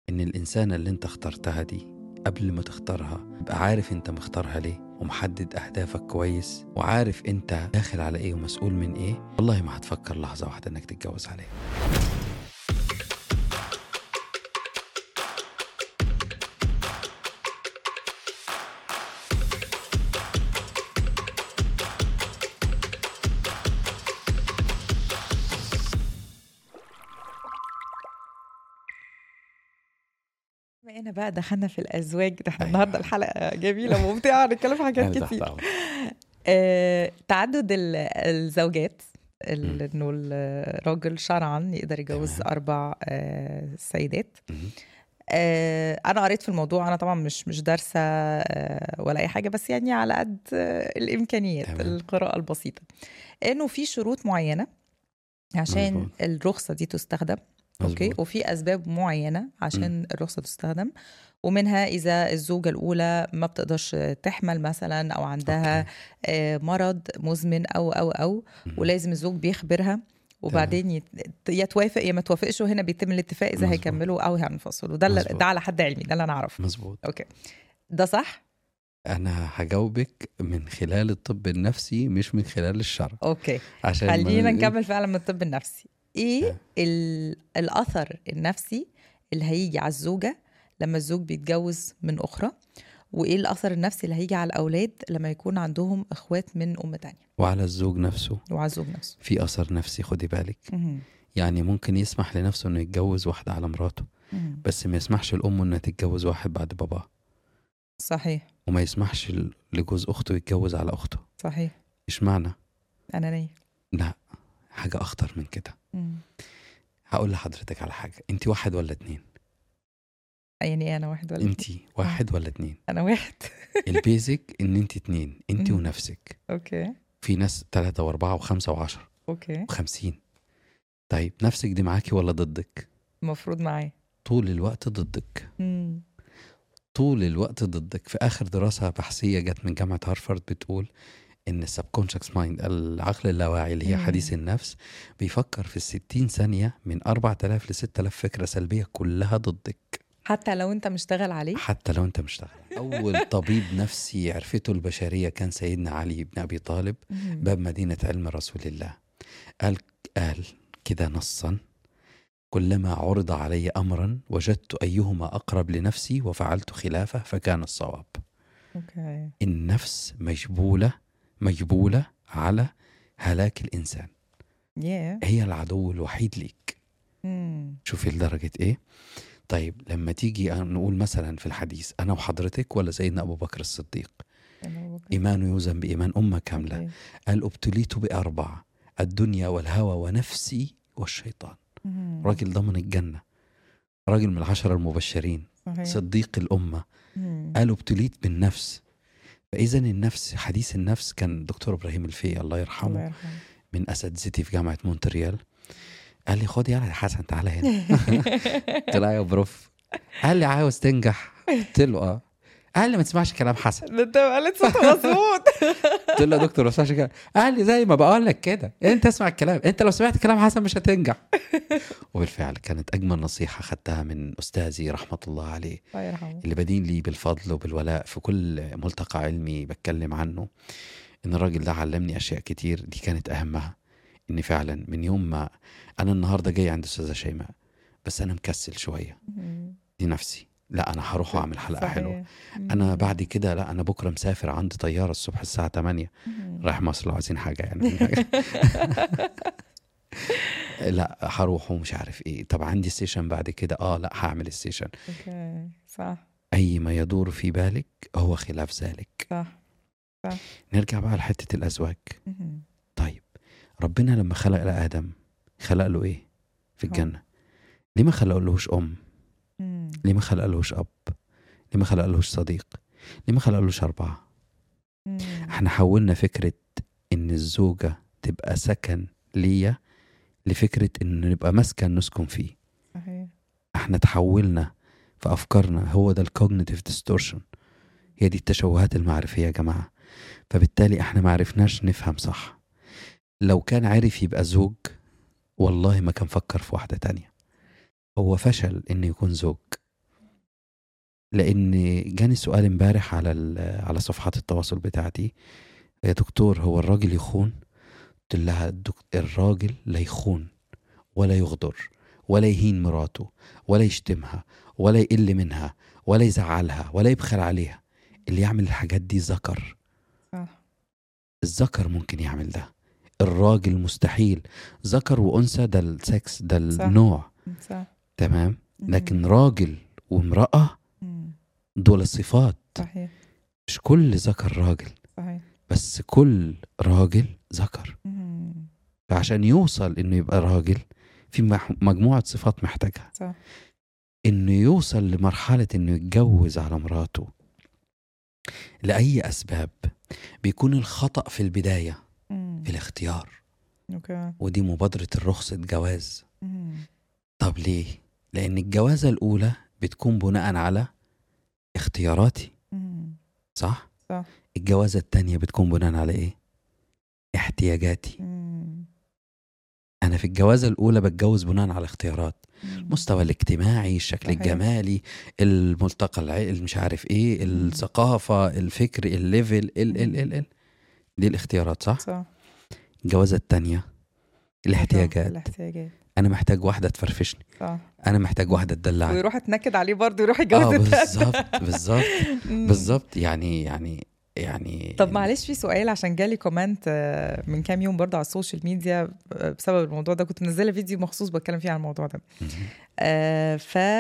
إن الإنسانة اللي أنت اخترتها دي قبل ما تختارها تبقى عارف أنت مختارها ليه ومحدد أهدافك كويس وعارف أنت داخل على إيه ومسؤول من إيه والله ما هتفكر لحظة واحدة إنك تتجوز عليه بما إن بقى دخلنا في الأزواج ده احنا أيوة. النهارده الحلقة جميلة وممتعة هنتكلم في حاجات أنا تحت كتير أمرك. آه، تعدد ال- الزوجات ال- انه الراجل شرعا يقدر يجوز تمام. اربع آه، سيدات مهم. آه، انا قريت في الموضوع انا طبعا مش مش دارسه آه، ولا اي حاجه بس يعني على قد آه، الامكانيات تمام. القراءه البسيطه انه في شروط معينه عشان مظبوط. الرخصه دي تستخدم اوكي مظبوط. وفي اسباب معينه عشان الرخصه تستخدم ومنها اذا الزوجه الاولى ما بتقدرش تحمل مثلا او عندها أوكي. آه، مرض مزمن او او او مهم. ولازم الزوج بيخبرها وبعدين يت- يا توافق يا ما توافقش وهنا بيتم الاتفاق اذا مظبوط. هيكملوا او هينفصلوا ده اللي- مظبوط. ده على حد علمي ده اللي انا اعرفه مظبوط اوكي ده صح أنا هجاوبك من خلال الطب النفسي مش من خلال الشرع اوكي عشان ما- خلينا نكمل فعلا من الطب النفسي ايه آه. ال- الاثر النفسي اللي هيجي على الزوجه لما الزوج بيتجوز من اخرى وايه الاثر النفسي اللي هيجي على الاولاد لما يكون عندهم اخوات من ام تانية وعلى الزوج نفسه وعلى الزوج نفسه في أثر نفسي خدي بالك مهم. يعني ممكن يسمح لنفسه انه يتجوز واحدة على مراته مهم. بس ما يسمحش لأمه انها تتجوز واحد بعد باباه صحيح وما يسمحش ل- لجوز أخته يتجوز على أخته صحيح إيش معنى؟ انانيه لا حاجة أخطر من كده مم. هقول لحضرتك على حاجة أنت واحد ولا اتنين؟ يعني ايه انا واحد ولا أنت واحد ولا اتنين؟ انا واحد البيزك إن أنت اتنين أنت مم. ونفسك اوكي في ناس تلاتة وأربعة وخمسة وعشرة اوكي وخمسين طيب نفسك دي معاكي ولا ضدك؟ المفروض معايا طول الوقت ضدك مم. طول الوقت ضدك في اخر دراسه بحثيه جت من جامعه هارفارد بتقول ان السبكونشس مايند العقل اللاواعي اللي هي مم. حديث النفس بيفكر في الستين ثانيه من 4000 ل 6000 فكره سلبيه كلها ضدك حتى لو انت مشتغل عليه حتى لو انت مشتغل اول طبيب نفسي عرفته البشريه كان سيدنا علي بن ابي طالب مم. باب مدينه علم رسول الله قال قال كده نصا كلما عرض علي امرا وجدت ايهما اقرب لنفسي وفعلت خلافه فكان الصواب اوكي النفس مجبولة مجبولة على هلاك الإنسان يا هي العدو الوحيد ليك مم. شوفي لدرجة إيه طيب لما تيجي نقول مثلا في الحديث أنا وحضرتك ولا سيدنا أبو بكر الصديق أنا بكرة. إيمان يوزن بإيمان أمة كاملة أوكي. قال ابتليت بأربع الدنيا والهوى ونفسي والشيطان مم. راجل ضمن الجنة راجل من العشرة المبشرين صحيح. صديق الأمة مم. قالوا ابتليت بالنفس فإذا النفس حديث النفس كان دكتور إبراهيم الفي الله الله يرحمه يرحمه من اساتذتي في جامعه مونتريال قال لي خد يلا يا حسن تعالى هنا قلت له يا بروف قال لي عاوز تنجح قلت له اه قال لي ما تسمعش كلام حسن ده انت قالت صوت مظبوط قلت له يا دكتور ما تسمعش كلام قال لي زي ما بقول لك كده انت اسمع الكلام انت لو سمعت كلام حسن مش هتنجح وبالفعل كانت اجمل نصيحه خدتها من استاذي رحمه الله عليه الله يرحمه اللي بدين لي بالفضل وبالولاء في كل ملتقى علمي بتكلم عنه ان الراجل ده علمني اشياء كتير دي كانت اهمها ان فعلا من يوم ما انا النهارده جاي عند استاذه شيماء بس انا مكسل شويه مم. دي نفسي لا انا هروح واعمل حلقه صحيح. حلوه مم. انا بعد كده لا انا بكره مسافر عندي طياره الصبح الساعه 8 مم. رايح مصر لو عايزين حاجه يعني لا هروح ومش عارف ايه طب عندي ستيشن بعد كده اه لا هعمل ستيشن اوكي صح اي ما يدور في بالك هو خلاف ذلك صح نرجع بقى لحته الازواج مم. طيب ربنا لما خلق لآدم خلق له ايه في هو. الجنة ليه ما خلق لهوش أم مم. ليه ما خلق لهوش أب ليه ما خلق لهوش صديق ليه ما خلق لهوش أربعة مم. احنا حولنا فكرة إن الزوجة تبقى سكن ليا لفكرة إن نبقى مسكن نسكن فيه صحيح احنا تحولنا في أفكارنا هو ده الكوجنيتيف ديستورشن هي دي التشوهات المعرفية يا جماعة فبالتالي احنا ما عرفناش نفهم صح لو كان عرف يبقى زوج والله ما كان فكر في واحدة تانية هو فشل إنه يكون زوج لان جاني سؤال امبارح على ال- على صفحات التواصل بتاعتي يا دكتور هو الراجل يخون قلت لها الدك- الراجل لا يخون ولا يغدر ولا يهين مراته ولا يشتمها ولا يقل منها ولا يزعلها ولا يبخل عليها اللي يعمل الحاجات دي ذكر صح الذكر ممكن يعمل ده الراجل مستحيل ذكر وانثى ده السكس ده صح. النوع صح تمام لكن راجل وامراه مم. دول صفات صحيح مش كل ذكر راجل صحيح بس كل راجل ذكر مم. فعشان يوصل انه يبقى راجل في مح- مجموعة صفات محتاجها صح انه يوصل لمرحلة انه يتجوز على مراته لأي أسباب بيكون الخطأ في البداية مم. في الاختيار اوكي ودي مبادرة الرخصة جواز مم. طب ليه؟ لأن الجوازة الأولى بتكون بناء على اختياراتي مم. صح؟ صح. الجوازة التانية بتكون بناء على إيه؟ احتياجاتي مم. أنا في الجوازة الأولى بتجوز بناء على اختيارات مم. المستوى الاجتماعي الشكل صحيح. الجمالي الملتقى الع- مش عارف ايه مم. الثقافة الفكر الليفل ال ال ال ال دي الاختيارات صح صح الجوازة التانية الاحتياجات الاحتياجات أنا محتاج واحدة تفرفشني صح أنا محتاج واحدة تدلعني ويروح اتنكد عليه برضه يروح يتجوز اه التالتة. بالظبط بالظبط مم. بالظبط يعني يعني يعني طب معلش في سؤال عشان جالي كومنت آه، من كام يوم برضه على السوشيال ميديا آه، بسبب الموضوع ده كنت منزله فيديو مخصوص بتكلم فيه عن الموضوع ده مهم. آه،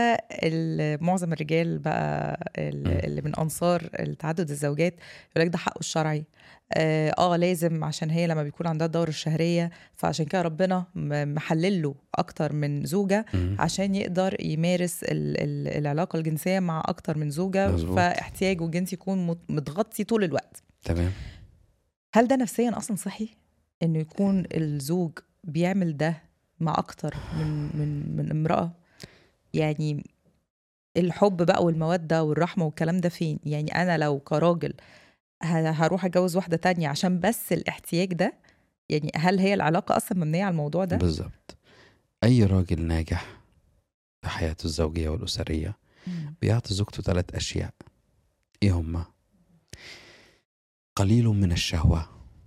فمعظم الرجال بقى ال- مم. اللي من انصار التعدد الزوجات يقول لك ده حقه الشرعي اه آه، لازم عشان هي لما بيكون عندها الدوره الشهريه فعشان كده ربنا م- محلل له اكتر من زوجه مهم. عشان يقدر يمارس ال- ال- العلاقه الجنسيه مع اكتر من زوجه مظبوط. فاحتياجه الجنسي يكون مت- متغطي طول الوقت تمام هل ده نفسيا اصلا صحي انه يكون الزوج بيعمل ده مع اكتر من من من امراه يعني الحب بقى والموده والرحمه والكلام ده فين يعني انا لو كراجل ه- هروح اتجوز واحده تانية عشان بس الاحتياج ده يعني هل هي العلاقه اصلا مبنيه على الموضوع ده بالظبط أي راجل ناجح في حياته الزوجية والأسرية مم. بيعطي زوجته ثلاث أشياء إيه هما؟ قليل من الشهوة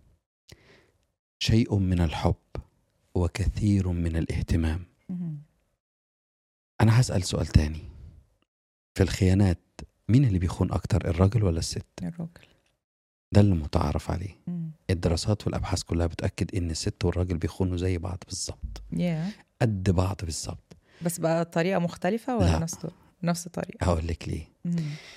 شيء من الحب وكثير من الاهتمام مم. أنا هسأل سؤال تاني في الخيانات مين اللي بيخون أكتر الراجل ولا الست؟ الراجل ده اللي متعارف عليه مم. الدراسات والأبحاث كلها بتأكد إن الست والراجل بيخونوا زي بعض بالظبط يا قد بعض بالظبط بس بقى طريقه مختلفه ولا لا. نفس نفس الطريقه هقول لك ليه مم.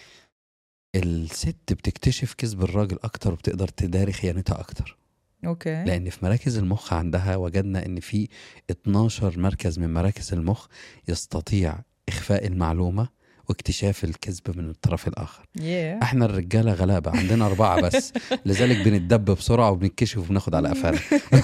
الست بتكتشف كذب الراجل أكتر وبتقدر تداري خيانتها أكتر اوكي لان في مراكز المخ عندها وجدنا ان في 12 مركز من مراكز المخ يستطيع اخفاء المعلومه واكتشاف الكذب من الطرف الاخر يا احنا الرجاله غلابه عندنا اربعه بس لذلك بندب بسرعه وبنتكشف وبناخد على قفانا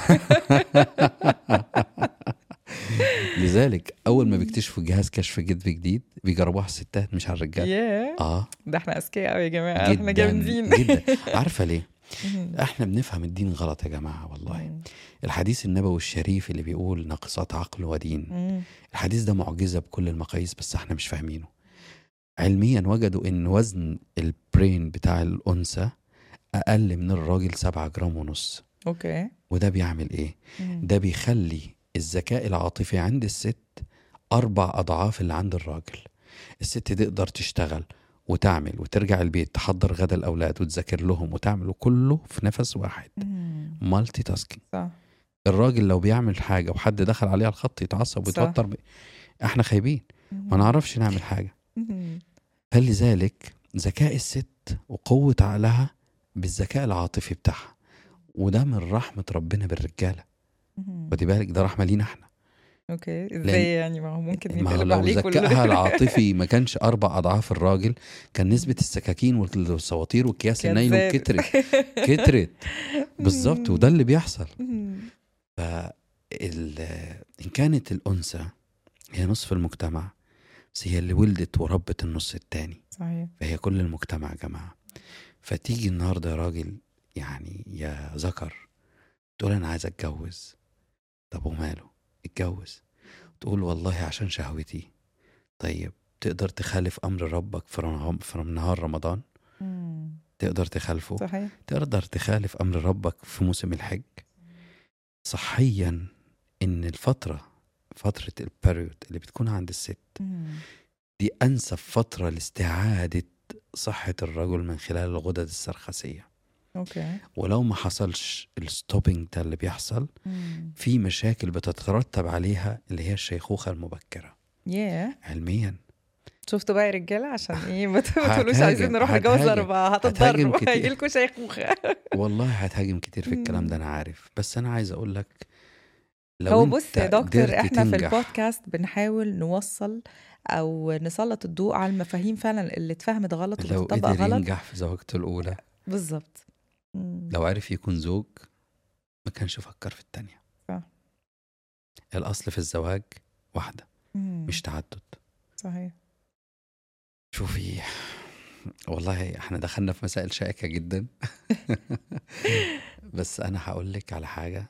لذلك اول ما بيكتشفوا جهاز كشف كذب جديد بيجربوها على الستات مش على الرجاله يا اه ده احنا اذكياء قوي يا جماعه احنا جدا جامدين جدا عارفه ليه مم. احنا بنفهم الدين غلط يا جماعه والله مم. الحديث النبوي الشريف اللي بيقول ناقصات عقل ودين مم. الحديث ده معجزة بكل المقاييس بس احنا مش فاهمينه علميا وجدوا ان وزن البرين بتاع الأنثى أقل من الراجل سبعة جرام ونص اوكي وده بيعمل ايه؟ مم. ده بيخلي الذكاء العاطفي عند الست أربع أضعاف اللي عند الراجل الست تقدر تشتغل وتعمل وترجع البيت تحضر غدا الأولاد وتذاكر لهم وتعمل كله في نفس واحد مم. مالتي تاسكينج صح الراجل لو بيعمل حاجة وحد دخل عليه على الخط يتعصب صح. ويتوتر ب... احنا خايبين ما نعرفش نعمل حاجة مم. فلذلك ذكاء الست وقوة عقلها بالذكاء العاطفي بتاعها وده من رحمة ربنا بالرجالة مم. خدي بالك ده رحمة لينا احنا اوكي لأن- ازاي يعني ما هو ممكن ما هو يتقلب لو عليك وال- ذكائها العاطفي ما كانش أربع أضعاف الراجل كان نسبة السكاكين والسواطير والأكياس النايلون كذاب. كترت كترت بالظبط وده اللي بيحصل مم. فال... إن كانت الأنثى هي نصف المجتمع بس هي اللي ولدت وربت النص التاني صحيح فهي كل المجتمع يا جماعة فتيجي النهاردة يا راجل يعني يا ذكر تقول أنا عايز أتجوز طب وماله اتجوز تقول والله عشان شهوتي طيب تقدر تخالف امر ربك في رمضان- في نهار رمضان مم. تقدر تخالفه صحيح تقدر تخالف امر ربك في موسم الحج صحيا ان الفتره فتره البريود اللي بتكون عند الست مم. دي انسب فتره لاستعاده صحه الرجل من خلال الغدد السرخسيه اوكي ولو ما حصلش الستوبينج ده اللي بيحصل مم. في مشاكل بتترتب عليها اللي هي الشيخوخه المبكره ياه علميا شفتوا بقى يا رجاله عشان ايه ما ت- ما هتهاجم- تقولوش عايزين نروح نتجوز هتهاجم- اربعه هتهاجم هتتضروا كتير. هيجي لكم شيخوخه والله هتهاجم كتير في الكلام ده مم. انا عارف بس انا عايز اقول لك لو هو انت بص يا قدرت دكتور احنا في تنجح البودكاست بنحاول نوصل او نسلط الضوء على المفاهيم فعلا اللي اتفهمت غلط لو وبتطبق قدر غلط ينجح في زوجته الاولى بالظبط مم. لو عرف يكون زوج ما كانش فكر في التانية صح. الأصل في الزواج واحدة مم. مش تعدد صحيح شوفي والله احنا دخلنا في مسائل شائكة جدا بس أنا هقول لك على حاجة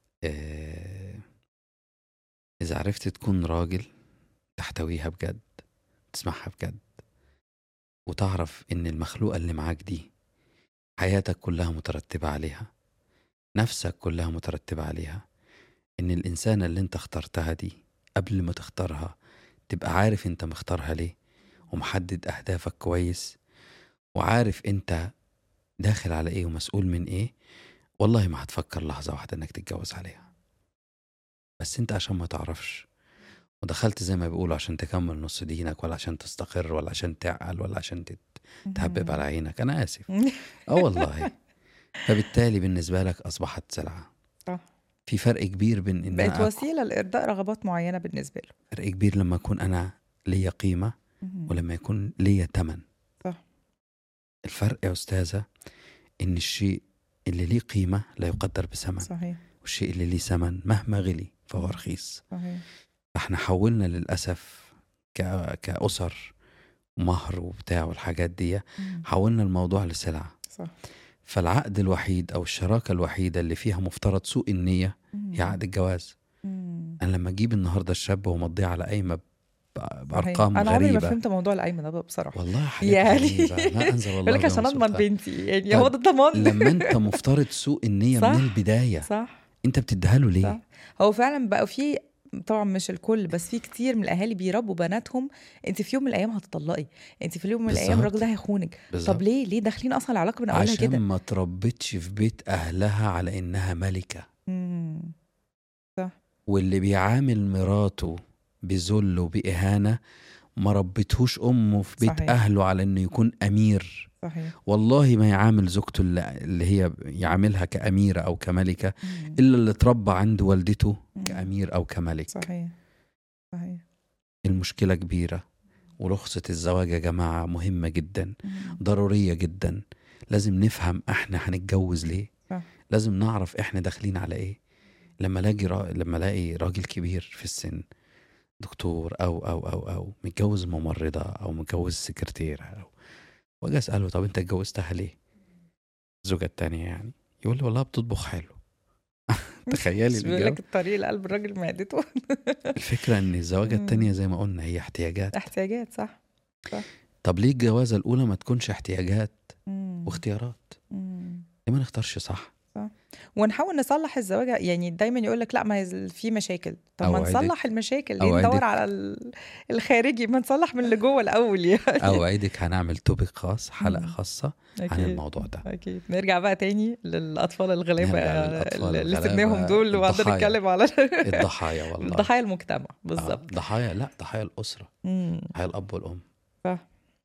اه إذا عرفت تكون راجل تحتويها بجد تسمعها بجد وتعرف إن المخلوقة اللي معاك دي حياتك كلها مترتبة عليها نفسك كلها مترتبة عليها إن الإنسانة اللي أنت اخترتها دي قبل ما تختارها تبقى عارف أنت مختارها ليه ومحدد أهدافك كويس وعارف أنت داخل على إيه ومسؤول من إيه والله ما هتفكر لحظة واحدة إنك تتجوز عليها بس أنت عشان ما تعرفش ودخلت زي ما بيقولوا عشان تكمل نص دينك ولا عشان تستقر ولا عشان تعقل ولا عشان تت- تهبب على عينك أنا آسف اه والله فبالتالي بالنسبة لك أصبحت سلعة صح. في فرق كبير بين إن بقت أنا أكون- وسيله لارضاء رغبات معينه بالنسبه له فرق كبير لما أكون أنا ليا قيمة مم. ولما يكون ليا تمن صح. الفرق يا أستاذة إن الشيء اللي ليه قيمة لا يقدر بثمن صحيح والشيء اللي ليه ثمن مهما غلي فهو مم. رخيص صحيح فاحنا حولنا للأسف ك... كأسر مهر وبتاع والحاجات دي مم. حولنا الموضوع لسلعة صح فالعقد الوحيد أو الشراكة الوحيدة اللي فيها مفترض سوء النية مم. هي عقد الجواز مم. أنا لما أجيب النهاردة الشاب ومضيه على قايمة ب- صحيح. بأرقام انا عمري ما غريبة فهمت موضوع القايمه ده بقى بصراحه والله حاجات يعني غريبة ما أنزل الله يقول لك بها عشان من اضمن سلطان. بنتي يعني طيب، هو ده الضمان لما أنت مفترض سوء النية صح. من البداية صح أنت بتديها له ليه؟ صح. هو فعلا بقى في طبعا مش الكل بس في كتير من الاهالي بيربوا بناتهم انت في يوم من الايام هتطلقي انت في يوم من الايام بالظبط. الراجل ده هيخونك بالظبط. طب ليه ليه داخلين اصلا العلاقه من اولها عشان كده ما تربتش في بيت أهلها على إنها ملكة مم. واللي بيعامل مراته بذل وبإهانة ما ربتهوش أمه في بيت صحيح. أهله على إنه يكون أمير صحيح والله ما يعامل زوجته اللي, اللي هي يعاملها كأميرة أو كملكة مم. إلا اللي اتربى عند والدته مم. كأمير أو كملك صحيح صحيح المشكلة كبيرة ورخصة الزواج يا جماعة مهمة جدا مم. ضرورية جدا لازم نفهم احنا هنتجوز ليه صح. لازم نعرف احنا داخلين على ايه لما الاقي را... لما الاقي راجل كبير في السن دكتور او او او او متجوز ممرضة او متجوز سكرتيرة او واجي اساله طب انت اتجوزتها ليه؟ الزوجة التانية يعني يقول لي والله بتطبخ حلو تخيلي مش بيقول الإجابة لك الطريق لقلب الراجل معدته الفكرة ان الزواجة مم. التانية زي ما قلنا هي احتياجات احتياجات صح طب ليه الجوازة الأولى ما تكونش احتياجات مم. واختيارات؟ مم. ليه ما نختارش صح؟ ونحاول نصلح الزواج يعني دايما يقول لك لا ما هي في مشاكل طب ما أوعدك- نصلح المشاكل ليه أوعدك. ندور على ال- الخارجي ما نصلح من اللي جوه الاول يعني أوعدك هنعمل توبيك خاص حلقة مم. خاصة عن أكيد. الموضوع ده اكيد نرجع بقى تاني للاطفال الغلابه نرجع للأطفال اللي الغلابة، سبناهم دول وقعدنا الضحايا. نتكلم على الضحايا والله ضحايا المجتمع آه، بالظبط ضحايا لا ضحايا الأسرة مم. ضحايا الأب والأم صح.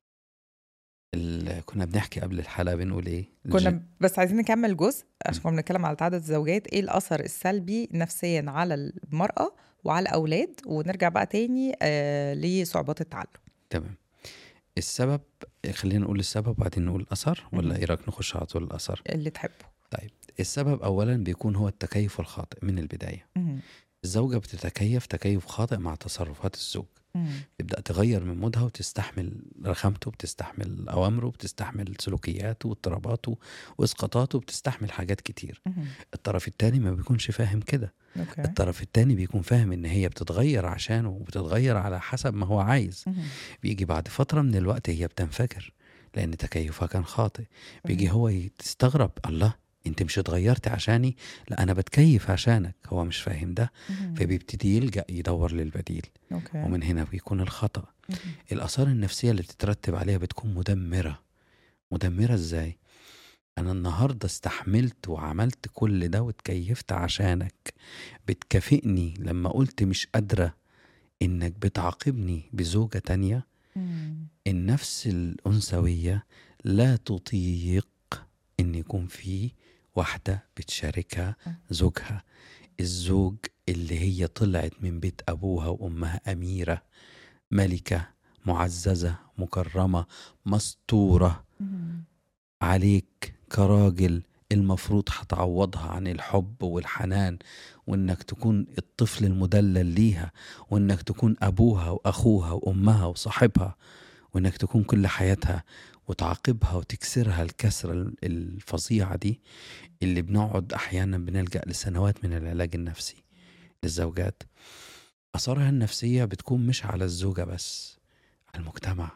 ال- كنا بنحكي قبل الحلقة بنقول إيه كنا الج- بس عايزين نكمل جزء عشان كنا بنتكلم على تعدد الزوجات ايه الاثر السلبي نفسيا على المراه وعلى الاولاد ونرجع بقى تاني آه لصعوبات التعلم تمام السبب خلينا نقول السبب وبعدين نقول الأثر ولا مم. إيه رأيك نخش على طول الأثر اللي تحبه السبب أولا بيكون هو التكيف الخاطئ من البداية مم. الزوجة بتتكيف تكيف خاطئ مع تصرفات الزوج مم. تبدا تغير من مودها وتستحمل رخامته بتستحمل اوامره بتستحمل سلوكياته واضطراباته واسقاطاته بتستحمل حاجات كتير مم. الطرف التاني ما بيكونش فاهم كده اوكي الطرف التاني بيكون فاهم ان هي بتتغير عشانه وبتتغير على حسب ما هو عايز مم. بيجي بعد فترة من الوقت هي بتنفجر لأن تكيفها كان خاطئ بيجي هو يستغرب الله انت مش اتغيرت عشاني لا انا بتكيف عشانك هو مش فاهم ده مم. فبيبتدي يلجأ يدور للبديل اوكي ومن هنا بيكون الخطأ مم. الآثار النفسية اللي بتترتب عليها بتكون مدمرة مدمرة ازاي أنا النهاردة استحملت وعملت كل ده واتكيفت عشانك بتكافئني لما قلت مش قادرة إنك بتعاقبني بزوجة تانية مم. النفس الأنثوية لا تطيق إن يكون في واحدة بتشاركها زوجها الزوج اللي هي طلعت من بيت أبوها وأمها أميرة ملكة معززة مكرمة مستورة مم. عليك كراجل المفروض هتعوضها عن الحب والحنان وانك تكون الطفل المدلل ليها وانك تكون ابوها واخوها وامها وصاحبها وانك تكون كل حياتها وتعاقبها وتكسرها الكسرة الفظيعة دي اللي بنقعد احيانا بنلجأ لسنوات من العلاج النفسي للزوجات اثارها النفسية بتكون مش على الزوجة بس على المجتمع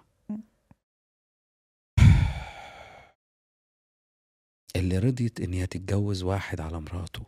اللي رضيت ان هي تتجوز واحد على مراته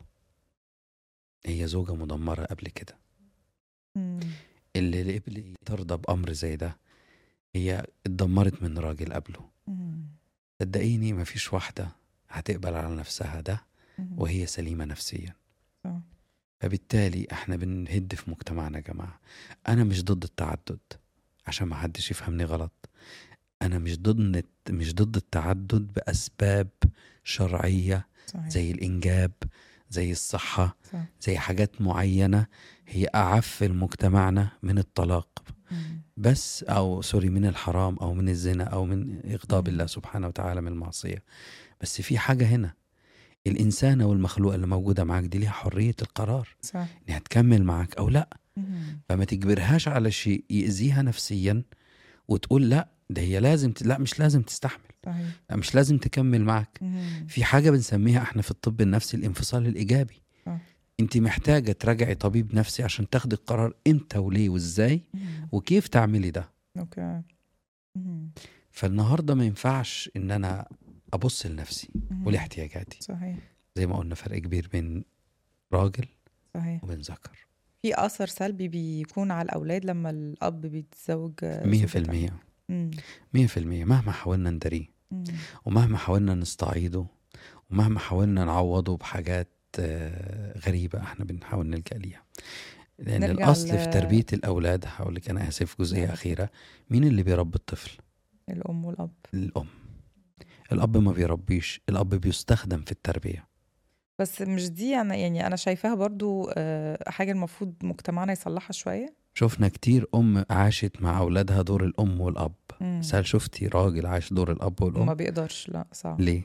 هي زوجة مدمرة قبل كده مم. اللي قبل ترضى بأمر زي ده هي اتدمرت من راجل قبله مم. صدقيني مفيش واحدة هتقبل على نفسها ده مم. وهي سليمة نفسيا صح. فبالتالي احنا بنهد في مجتمعنا يا جماعة انا مش ضد التعدد عشان ما حدش يفهمني غلط انا مش ضد مش ضد التعدد باسباب شرعية صحيح زي الانجاب زي الصحة صح. زي حاجات معينة هي أعف مجتمعنا من الطلاق مم. بس أو سوري من الحرام أو من الزنا أو من إغضاب مم. الله سبحانه وتعالى من المعصية بس في حاجة هنا الإنسانة والمخلوقة اللي موجودة معاك دي ليها حرية القرار صح إنها تكمل معاك أو لا مم. فما تجبرهاش على شيء يأذيها نفسيا وتقول لا ده هي لازم ت... لا مش لازم تستحمل صحيح لا مش لازم تكمل معاك مم. في حاجة بنسميها احنا في الطب النفسي الانفصال الإيجابي آه. انت محتاجة تراجعي طبيب نفسي عشان تاخدي القرار امتى وليه وازاي مم. وكيف تعملي ده اوكي مم. فالنهاردة ما ينفعش ان انا ابص لنفسي مم. ولاحتياجاتي صحيح زي ما قلنا فرق كبير بين راجل صحيح وبين ذكر في اثر سلبي بيكون على الاولاد لما الاب بيتزوج مية في المية مم. مية في المية مهما حاولنا نداريه مم. ومهما حاولنا نستعيده ومهما حاولنا نعوضه بحاجات آه، غريبة احنا بنحاول نلجأ ليها لأن نرجع الأصل ل- في تربية الأولاد هقول لك أنا آسف جزئية نعم. أخيرة مين اللي بيربي الطفل؟ الام والاب الأم الأب ما بيربيش الأب بيستخدم في التربية بس مش دي انا يعني انا شايفاها برضو آه، حاجه المفروض مجتمعنا يصلحها شويه شفنا كتير أم عاشت مع أولادها دور الأم والأب مم. بس هل شفتي راجل عاش دور الأب ما والأم؟ بيقدرش لا صعب ليه؟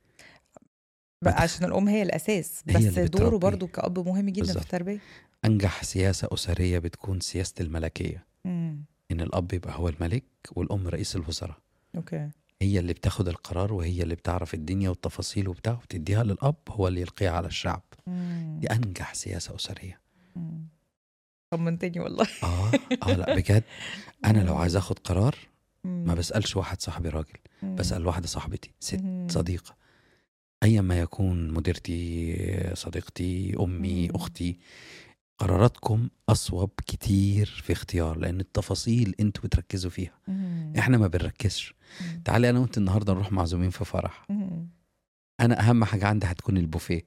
بقى عشان الام هي الاساس هي بس اللي دوره بتربي. برضو كأب مهم جدا بالظبط. في التربيه أنجح سياسة أسرية بتكون سياسة الملكية مم. إن الأب يبقى هو الملك والأم رئيس الوزراء اوكي هي اللي بتاخد القرار وهي اللي بتعرف الدنيا والتفاصيل وبتاع وتديها للأب هو اللي يلقيها على الشعب مم. دي أنجح سياسة أسرية مم. طمنتني والله آه آه لا بجد أنا لو عايز أخد قرار ما مم. بسألش واحد صاحبي راجل مم. بسأل واحدة صاحبتي ست مم. صديقة أيا ما يكون مديرتي صديقتي أمي مم. أختي قراراتكم أصوب كتير في اختيار لأن التفاصيل أنتوا بتركزوا فيها مم. إحنا ما بنركزش مم. تعالي أنا وأنت النهاردة نروح معزومين في فرح مم. أنا أهم حاجة عندي هتكون البوفيه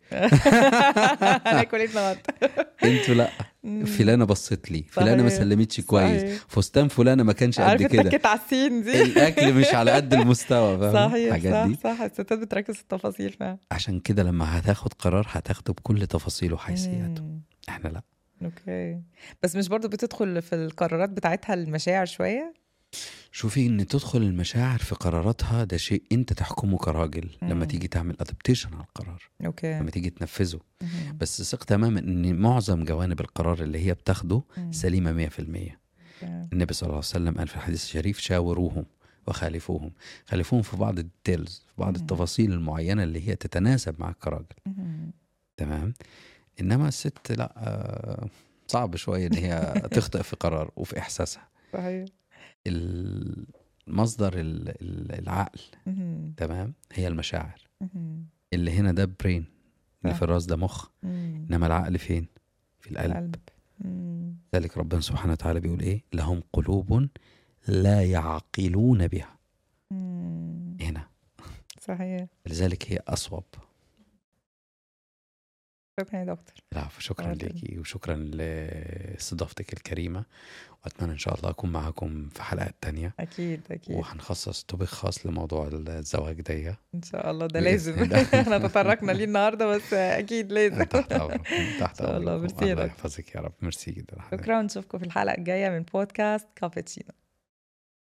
هناكل ايه النهارده أنتوا لأ مم. فلانة بصت لي فلانة ما صحيح. سلمتش كويس صحيح. فستان فلانة ما كانش قد عارف كده اتكيت على السين دي الأكل مش على قد المستوى فاهم صحيح الحاجات صح دي صح الستات بتركز في التفاصيل فعلا عشان كده لما هتاخد قرار هتاخده بكل تفاصيله وحيثياته مم. احنا لا اوكي بس مش برضو بتدخل في القرارات بتاعتها المشاعر شويه شوفي ان تدخل المشاعر في قراراتها ده شيء انت تحكمه كراجل لما مم. تيجي تعمل ادابتيشن على القرار اوكي لما تيجي تنفذه مهم. بس ثق تماما ان معظم جوانب القرار اللي هي بتاخده مم. سليمة 100% تمام. النبي صلى الله عليه وسلم قال في الحديث الشريف شاوروهم وخالفوهم خالفوهم في بعض الديتيلز في بعض مم. التفاصيل المعينة اللي هي تتناسب معك كراجل مهم. تمام انما الست لا آه، صعب شويه ان هي تخطئ في قرار وفي احساسها صحيح المصدر ال- ال- العقل مهم. تمام هي المشاعر مهم. اللي هنا ده برين اللي صح. في الراس ده مخ مم. انما العقل فين في القلب القلب مم. ذلك ربنا سبحانه وتعالى بيقول ايه لهم قلوب لا يعقلون بها مم. هنا صحيح لذلك هي اصوب شكرا يا دكتور العفو شكرا أبداً. ليكي وشكرا لاستضافتك الكريمه واتمنى ان شاء الله اكون معاكم في حلقات تانية اكيد اكيد وهنخصص توبيك خاص لموضوع الزواج دي ان شاء الله ده بإذن لازم الله. احنا تطرقنا ليه النهارده بس اكيد لازم تحت امرك تحت إن شاء الله. امرك ميرسي يا الله دكتور. يحفظك يا رب ميرسي جدا شكرا نشوفكم في الحلقه الجايه من بودكاست كابتشينو